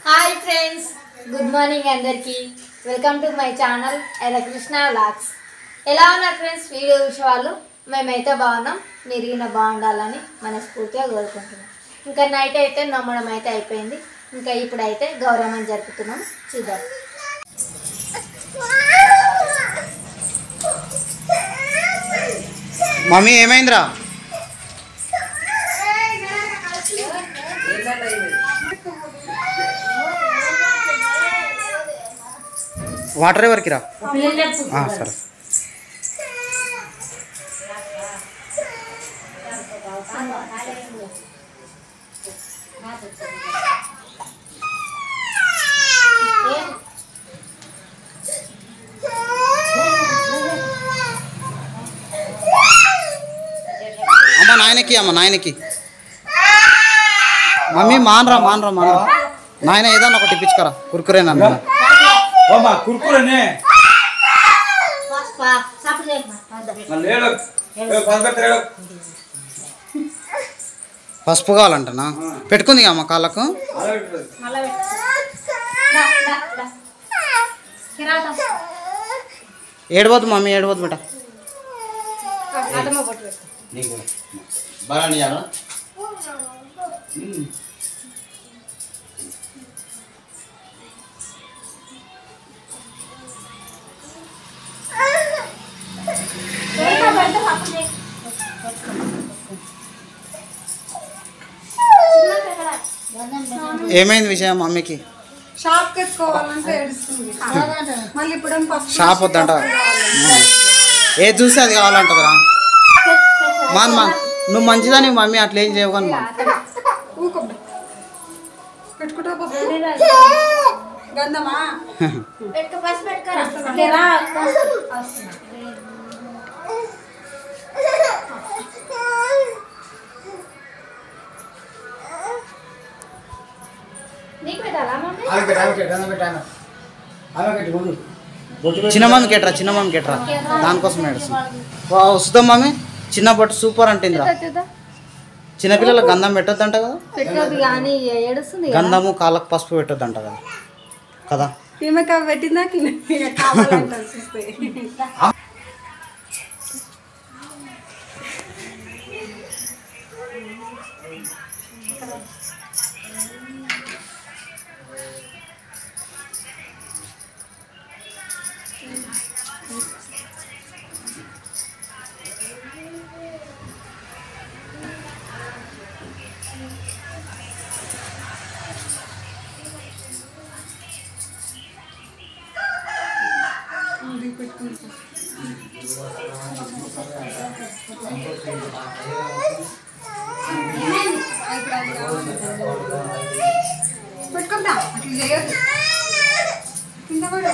Hi friends good morning అందరికీ welcome to my channel Elakrishna vlogs ఎలా ఉన్నారు ఫ్రెండ్స్ వీడియో చూసేవాళ్ళు మేమైతే బాగున్నాం మీరు ఈయన బాగుండాలని మనస్ఫూర్తిగా కోరుకుంటున్నాం ఇంకా నైట్ అయితే నమ్మడం అయితే అయిపోయింది ఇంకా ఇప్పుడైతే గౌరవం జరుపుతున్నాం చూద్దాం మమ్మీ ఏమైందిరా వాటర్ ఎవరికి రా ఆ, సరే అమ్మ నాయనకి అమ్మ నాయనకి మమ్మీ మానరా మానరా మానరా నాయన ఏదన్నా ఒకటి ఇప్పించుకరా కురుకురే నన్ను ఓమా కుర్కురనే మళ్ళీ ఏడు ఏడు పదకొండు ఏడు పసుపు కావాలంటనా పెట్టుకుంది అమ్మ కాళ్ళకు అలాగే ఉంటుంది. ఏడవద్దు మమ్మీ ఏడవద్దు బేట ఏమైంది విషయం మమ్మీకి షాప్ ఎత్తుకోవాలంటే ఏడుస్తుంది మళ్ళీ ఇప్పుడు ఫస్ట్ షాప్ వద్దంట ఏది చూస్తే అది కావాలంటదిరా మాన్ మాన్ నువ్వు మంచిదని మమ్మీ అట్లా ఏం చేయవు కానీ మా ఊకో పెట్టుకుంటా పప్పు గంధమా నీకు పెట్టాలా మమ్మీ చిన్న మమ్మీ కేట్రా చిన్న మమ్మీ కేట్రా దానికోసం ఏడుస్తుంది వా వస్తుందా మమ్మీ చిన్న బట్టు సూపర్ అంటుందిరా చిన్నపిల్లలకు గంధం పెట్టొద్దంట కదా పెట్టదు కానీ ఏడుస్తుంది కదా. గంధము కాళ్ళకు పసుపు పెట్టొద్దంట కదా కదా ఈమెకి అవి పెట్టిందాక ఇక కావాలంటారు చూస్తే ఇది పెట్టుకుంటా పెట్టుకుంటా అట్లా చేయొద్దు కింద పడు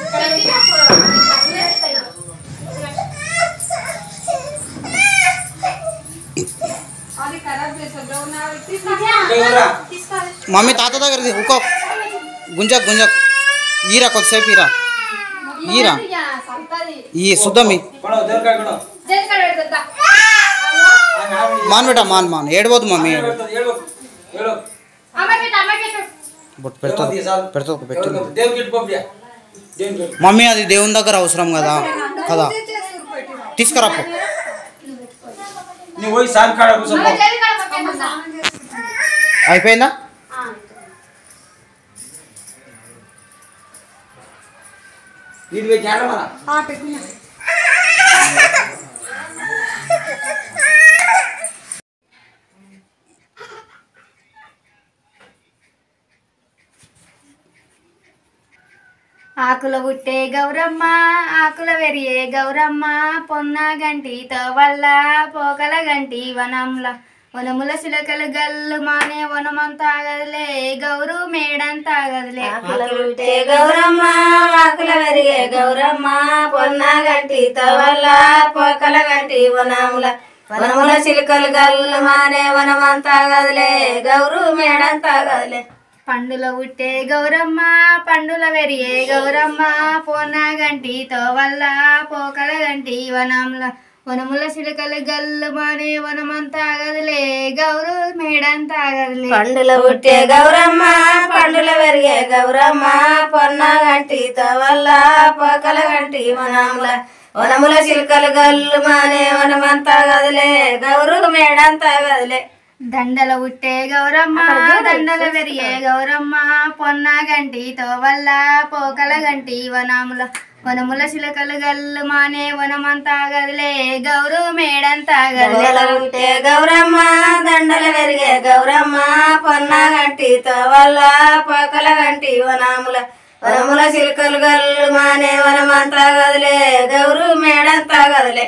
అది ఖరాబ్ చేసొద్దు నా ఎవరా? మమ్మీ తాత దగ్గరికి ఉకో గుంజక్ గుంజక్ ఈరా కొద్దిసేపు ఈరా ఈరా ఇక సంతది. ఈ శుద్ధమి కొడవ, దొరకాయ కొడవ. జేలికడ పెడుతుందా? ఆమె ఆమె మాన్ బేట మాన్ మాన్ ఏడవద్దు మమ్మీ ఆమె పెడుతుంది, ఏడు. ఏడు. అమ్మ పెట్టు, అమ్మ పెట్టు. బొట్టు పెడుతుంది పెడుతుంది ఒక పెట్టింది ఎవరికి? దేవునికి ఇటు పంపియా. దేవునికి ఇటు. మమ్మీ అది దేవుని దగ్గర అవసరం కదా కదా తీసుకురా పో. నువ్వు పోయి సాయం కాడ కూర్చో అమ్మ జేలికడ పక్కేస్తుందా? అయిపోయిందా ఆ. నీటి పోయి చేరమా ఆ పెట్టిన ఆకుల పుట్టే గౌరమ్మ ఆకుల వెరియే గౌరమ్మ పొన్న గంటితో వల్ల పోకల గంటి వనంల వనముల సిలకలు గల్లు మానే వనమంతా గదిలే గౌరు మేడంతా గదిలే ఆకుల పుట్టే గౌరమ్మ ఆకుల వెరిగే గౌరమ్మ పొన్న గంటి తవల్ల పోకల గంటి వనముల వనముల చిలుకలు గల్లు మానే వనమంతా గదిలే గౌరు మేడంతా గదిలే పండుల పుట్టే గౌరమ్మ పండుల వెరియే గౌరమ్మ పొన్న గంటితో వల్ల పోకల గంటి వనంల వనముల సిలకలు గల్లు మానే వనమంతా గదిలే గౌరు మేడంతా గదిలే పండుల పుట్టే గౌరమ్మ పండుల వెరిగే గౌరమ్మ పొన్న గంటి తవల్ల పోకల గంటి వనముల వనముల చిలుకలు గల్లు మానే వనమంతా గదిలే గౌరు మేడంతా గదిలే దండల ఉట్టే గౌరమ్మ దండల పెరిగే గౌరమ్మ పొన్న గంటి తోవల్ల పోకల గంటి వనముల వనముల చిలకలు గల్లు మానే వనమంతా గదిలే గౌరు మేడంతా గదిలే దండల ఉంటే గౌరమ్మ దండల పెరిగే గౌరమ్మ పొన్న గంటి తవల్ల పోకల గంటి వనముల వనముల చిలుకలు గల్లు మానే వనమంతా గదిలే గౌరు మేడంతా గదిలే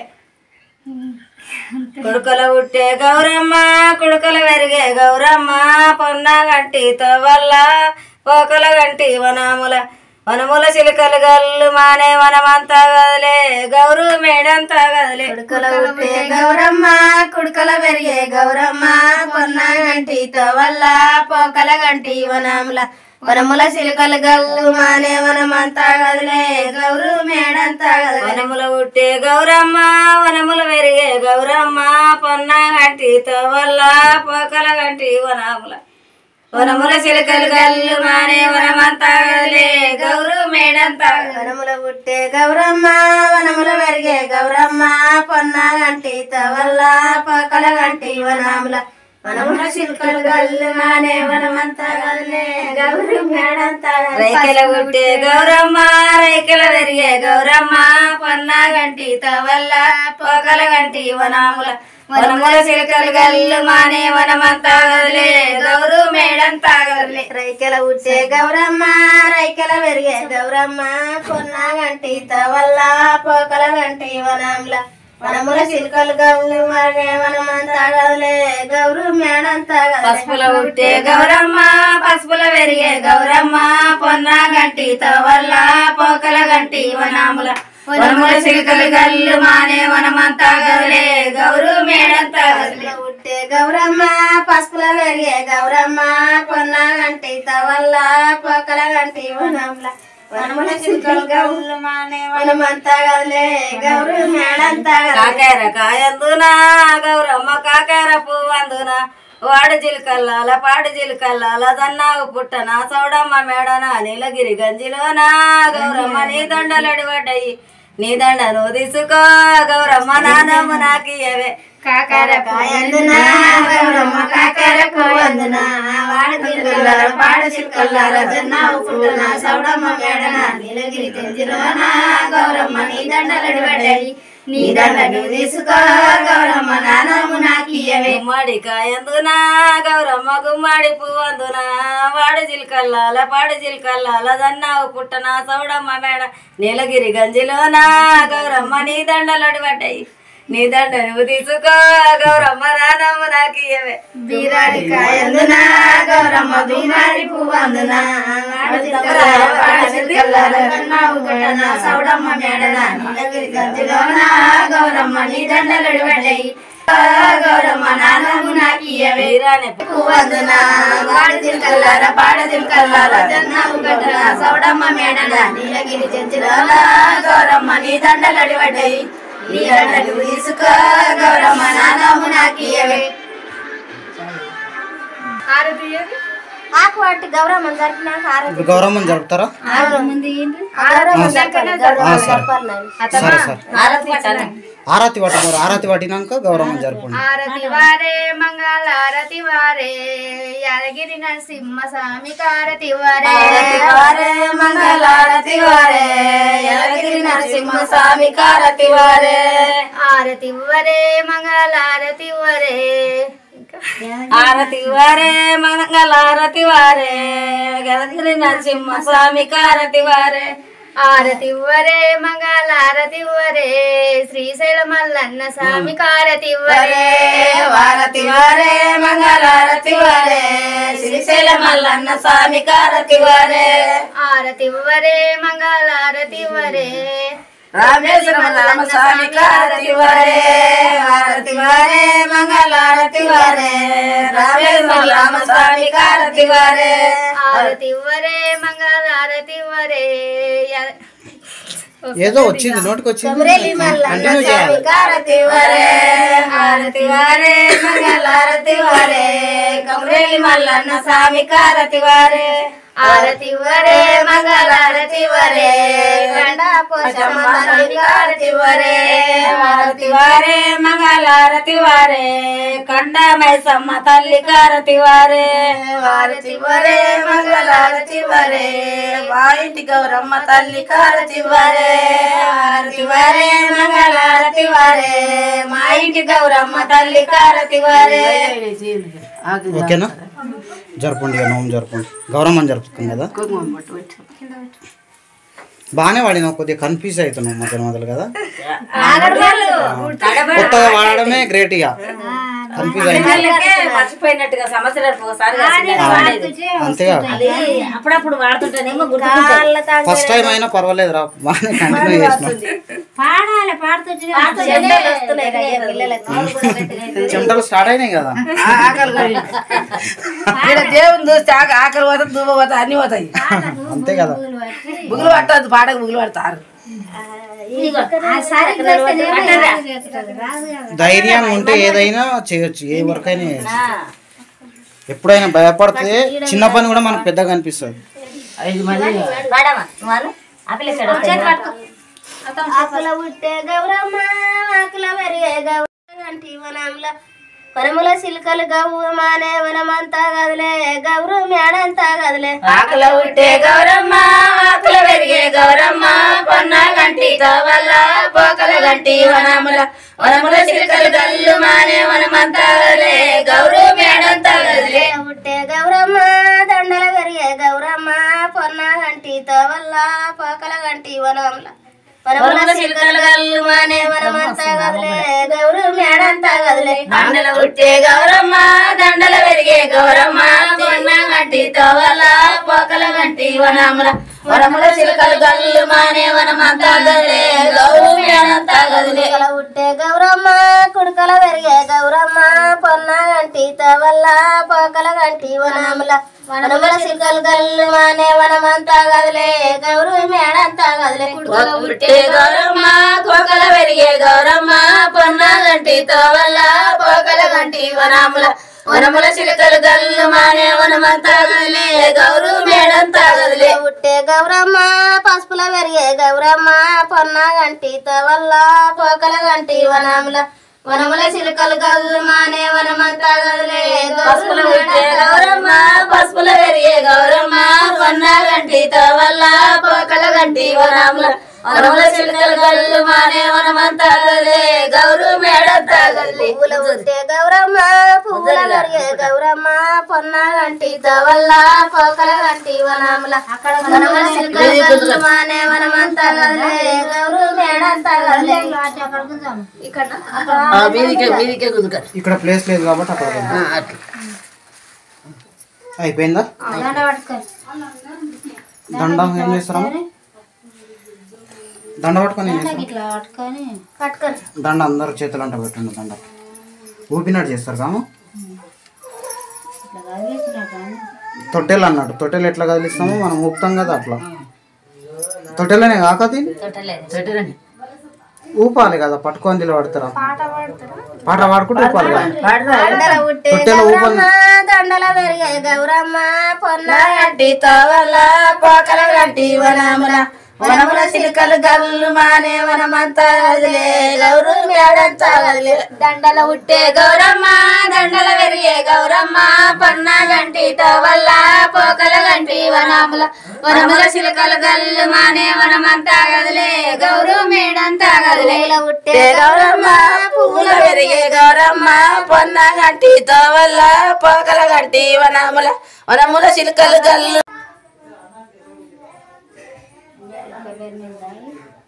కొడుకల ఉట్టే గౌరమ్మ కొడుకల పెరిగే గౌరమ్మ పొన్న గంటి తవల్ల పోకల గంటి వనముల వనముల చిలుకలు గల్లు మానే వనమంతా గదిలే గౌరు మేడంతా గదిలే కొడుకల ఉట్టే గౌరమ్మ కొడుకల పెరిగే గౌరమ్మ పొన్న గంటి తవల్ల పోకల గంటి వనముల వనముల చిలుకలు గల్లు మానే వనమంతా గదిలే గౌరు మేడంతా గదిలే వనముల ఉట్టే గౌరమ్మ వనముల పెరిగే గౌరమ్మ పొన్న గంటి తవల్ల పోకల గంటి వనముల వనముల చిలకలు గల్లు మానే వనమంతా గదిలే గౌరు మేడంతా వనముల పుట్టే గౌరమ్మ వనముల పెరిగే గౌరమ్మ పొన్న గంటి తవల్ల పక్కల గంటి వనముల వనముల చిలుకలు గల్లు మానే వనమంతా గదిలే గౌరు మేడంతా రైకెల పుట్టే గౌరమ్మ రైకెల పెరిగే గౌరమ్మ పొన్న గంటి తవల్ల పొగల గంటి వనముల వనముల చిలకలు గల్లు మానే వనమంతా గదిలే గౌరు మేడంతా గదిలే రైకెల ఉట్టే గౌరమ్మ రైకెల పెరిగే గౌరమ్మ కొన్న గంటి తవల్ల పోకల గంటి వనంల వనముల చిలుకలు గల్లు మానే వనమంతా గదిలే గౌరు మేడంతా పసుపుల ఉట్టే గౌరమ్మ పసుపుల పెరిగే గౌరమ్మ పొన్న గంటి తవల్ల పోకల గంటి వనముల వనముల చిలుకలు గల్లు మానే వనమంతా గదిలే గౌరు మేడంతా గదిలే ఉట్టే గౌరమ్మ పసుపుల పెరిగే గౌరమ్మ కొన్న గంటి తవల్ల పోకల గంటి వనముల వనముల చిలుకలు గల్లు మానే వనమంతా గదిలే గౌరు మేడంతా కాకేర కాయందునా గౌరమ్మ కాకేర పువ్వందునా వాడు జిలకల్లాల పాడు జిలకల్లాల దన్నావు పుట్టన సౌడమ్మ మేడన నీలగిరి గంజిలోనా గౌరమ్మ నీ దండలడి పడ్డాయి నీ దండను తీసుకో గౌరమ్మ నాదమ్మ నాకియవే కాకర కాయందునా గౌరమ్మ కాకర పువ్వందునా వాడు జిలకల్లాల పాడు జిలకల్లాల దన్నావు పుట్టన సౌడమ్మ మేడన నీలగిరి గంజిలోనా గౌరమ్మ నీ దండలడి పడ్డాయి నీ దండను తీసుకో గౌరమ్మ నానమ్మ నాకియవే గుమ్మడి కాయందునా గౌరమ్మ గుమ్మడి పువ్వందునా వాడు జిల్కల్లాల పాడు జిల్కల్లాల దన్నావు పుట్టన సౌడమ్మ మేడ నీలగిరి గంజిలోనా గౌరమ్మ నీ దండలడి పడ్డాయి నీ దండను తీసుకో గౌరమ్మ నానమ్మ నాకియవే బీరాడి కాయందునా గౌరమ్మ బీరాడి పువ్వందునా వాడు జిల్కల్లాల పాడు జిల్కల్లాల దన్నావు పుట్టన సౌడమ్మ మేడన నీలగిరి గంజిలోనా గౌరమ్మ నీ దండలడి పడ్డాయి గౌరమ్మ నాన్నము నాకియవే పువ్వందున వాడి దిల్కల్లార పాడ దిల్కల్లార జన్నావు గడ్డన సౌడమ్మ మేడన నీలగిరి చెంచులోన గౌరమ్మ నీ దండలడి పడ్డాయి నీ దండలు తీసుకో గౌరమ్మ నాన్నము నాకియవే ఆకు వాటి గౌరమ్మ జరిపినాక ఇప్పుడు గౌరమ్మని జరుపుతారా ఆ, సరే సరే ఆరతి పట్టమరు ఆరతి పట్టినాక గౌరమ్మని జరుపుకోండి ఆరతి వారే మంగళారతి వారే యాదగిరి నరసింహ స్వామి కారతి వారే వారే మంగళారతి వారే యాదగిరి నరసింహ స్వామి కారతి వారే ఆరతి వరే మంగళారతి వరే ఆరతి వారే మంగళారతి వారే యాదగిరి నరసింహ స్వామి కారతి వారే ఆరతి వరే మంగళారతి వరే శ్రీశైల మల్లన్న స్వామి కారతి వరే వారతి వారే మంగళారతి వారే శ్రీశైల మల్లన్న స్వామి కారతి వారే ఆరతి వరే మంగళారతి వరే రామేశ్వర రామ స్వామి కారతి వారే ఆరతి వారే మంగళారతి వారే రామేశ్వర రామ స్వామి కారతి వారే ఆరతి వరే మంగళారతి వరే యా- ఏదో వచ్చింది నోటికి వచ్చింది కొమరేలి మల్లన్న కంటిన్యూ చేయాలి స్వామి కారతి వరే హారతి వారే మంగళారతి వారే కొమరేలి మల్లన్న స్వామి కారతి వారే ఆరతి వరే మంగళారతి వరే గండ పోషమ్మ తల్లి కారతి వరే ఆరతి వారే మంగళారతి వారే కండ మైసమ్మ తల్లి కారతి వారే వారతి వరే మంగళారతి వరే మా ఇంటి గౌరమ్మ తల్లి కారతి వరే ఆరతి వరే మంగళారతి వరే మా ఇంటి గౌరమ్మ తల్లి కారతి వరే ఓకేనా జరపండి ఇక నోము జరపండి గౌరమ్మని జరుపుతుంది కదా బాగానే వాడినావు కొద్దిగా కన్ఫ్యూజ్ అవుతున్నావు మధ్యలో మొదలు కదా కొత్తగా వాడడమే గ్రేట్ ఇక కన్ఫ్యూజ్ అయింది మర్చిపోయినట్టుగా సంవత్సరానికి ఒకసారి వాడేది అంతేగా అది అప్పుడప్పుడు వాడుతుంటేనేమో గుర్తుకుంటుంది ఫస్ట్ టైం అయినా పర్వాలేదు రా బాగానే కంటిన్యూ చేసినావు పాడాలి పాడుతుంటే చెడ్డలు వస్తున్నాయి కదా పిల్లలకి చెమటలు స్టార్ట్ అయినాయి కదా ఇక్కడ దేవుని చూస్తే ఆక- ఆకలి పోతుంది దుబ్బ పోతుంది అన్ని పోతాయి అంతే కదా బుగులు పట్టదు పాటకు బుగులు పడతారు ధైర్యం ఉంటే ఏదైనా చేయొచ్చు ఏ వర్క్ అయినా చేయొచ్చు ఎప్పుడైనా భయపడితే చిన్న పని కూడా మనకు పెద్దగా అనిపిస్తుంది ఐదు మంది పాడమా నువ్వు ఆకుల పుట్టే గౌరమ్మ ఆకుల పెరిగే గౌరంటి వనంల వనముల సిల్కలు గవ్వు మానే వనమంతా గదిలే గౌరు మేడంతా గదిలే ఆకుల పుట్టే గౌరమ్మ ఆకుల పెరిగే గౌరమ్మ పొన్న గంటి వల్ల పోకల గంటి వనముల వనముల సిల్కలు గల్లు మానే వనమంతా గదిలే గౌరు మేడంతా గదిలే పుట్టే గౌరమ్మ దండల పెరిగే గౌరమ్మ పొన్న గంటి వల్ల పోకల గంటి వనముల వనముల సిల్కలు గల్లు మానే వనమంతా గదిలే గౌరు మేడంతా గదిలే దండల పుట్టే గౌరమ్మ దండల పెరిగే గౌరమ్మ పొన్న గంటి వల్ల పోకల గంటి వనముల వనముల సిల్కలు గల్లు మానే వనమంతా గదిలే గౌరు మేడంతా గదిలే పుట్టే గౌరమ్మ కుడుకల పెరిగే గౌరమ్మ పొన్న గంటి వల్ల పోకల గంటి వనముల వనముల సిల్కలు గల్లు మానే వనమంతా గదిలే గౌరు మేడంతా గదిలే పుట్టే గౌరమ్మ కోకల పెరిగే గౌరమ్మ పొన్న గంటి వల్ల పోకల గంటి వనముల వనముల చిలుకలు గల్లు మానే వనమంతా గదిలే గౌరు మేడంతా గదిలే పుట్టే గౌరమ్మ పసుపుల పెరిగే గౌరమ్మ పొన్న గంటి వల్ల పోకల గంటి వనముల వనముల చిలుకలు గల్లు మానే వనమంతా గదిలే పసుపుల పుట్టే గౌరమ్మ పసుపుల పెరిగే గౌరమ్మ పొన్న గంటి వల్ల పోకల గంటి వనముల వనముల చిలుకలు గల్లు మానే వనమంతా గదిలే గౌరు మేడంతా గదిలే పువ్వుల పుట్టే గౌరమ్మ పువ్వుల పెరిగే గౌరమ్మ పొన్న గంటి వల్ల పోకల గంటి వనముల వనముల చిలుకలు గల్లు మానే వనమంతా గదిలే గౌరు మేడంతా గదిలే ఇక్కడ మీదికే మీదికే కుదుకారు ఇక్కడ ప్లేస్ లేదు కాబట్టి అక్కడ పోయింది. అట్లా అయిపోయిందా దండం ఏం చేస్తారా దండ పట్టుకొని ఏం చేస్తారా పట్టుకొని దండ అందరు చేతులు అంట పెట్టండి దండ ఊపినట్టు చేస్తారు కాము తొట్టెలు అన్నట్టు తొట్టెలు ఎట్లా కదిలిస్తామో మనం ఊపుతాం కదా అట్లా తొట్టెలనే కాక దీన్ని పెట్టరండి ఊపాలి కదా పట్టుకొని నిలబడతారా పాట పాడుకుంటూ ఊపాలి కదా దండల పుట్టే తొట్టెలో ఊపని గౌరమ్మ దండల పెరిగే గౌరమ్మ పొన్న గంటి తోవల పోకల గంటి వనముల వనముల చిలుకలు గల్లు మానే వనమంతా గదిలే గౌరు మేడంతా గదిలే దండల పుట్టే గౌరమ్మ దండల పెరిగే గౌరమ్మ పొన్న గంటి తోవల్ల పోకల గంటి వనముల వనముల చిలుకలు గల్లు మానే వనమంతా గదిలే గౌరు మేడంతా గదిలే పుట్టే గౌరమ్మ పువ్వుల పెరిగే గౌరమ్మ పొన్న గంటి తోవల్ల పోకల గంటి వనముల వనముల చిలుకలు గల్లు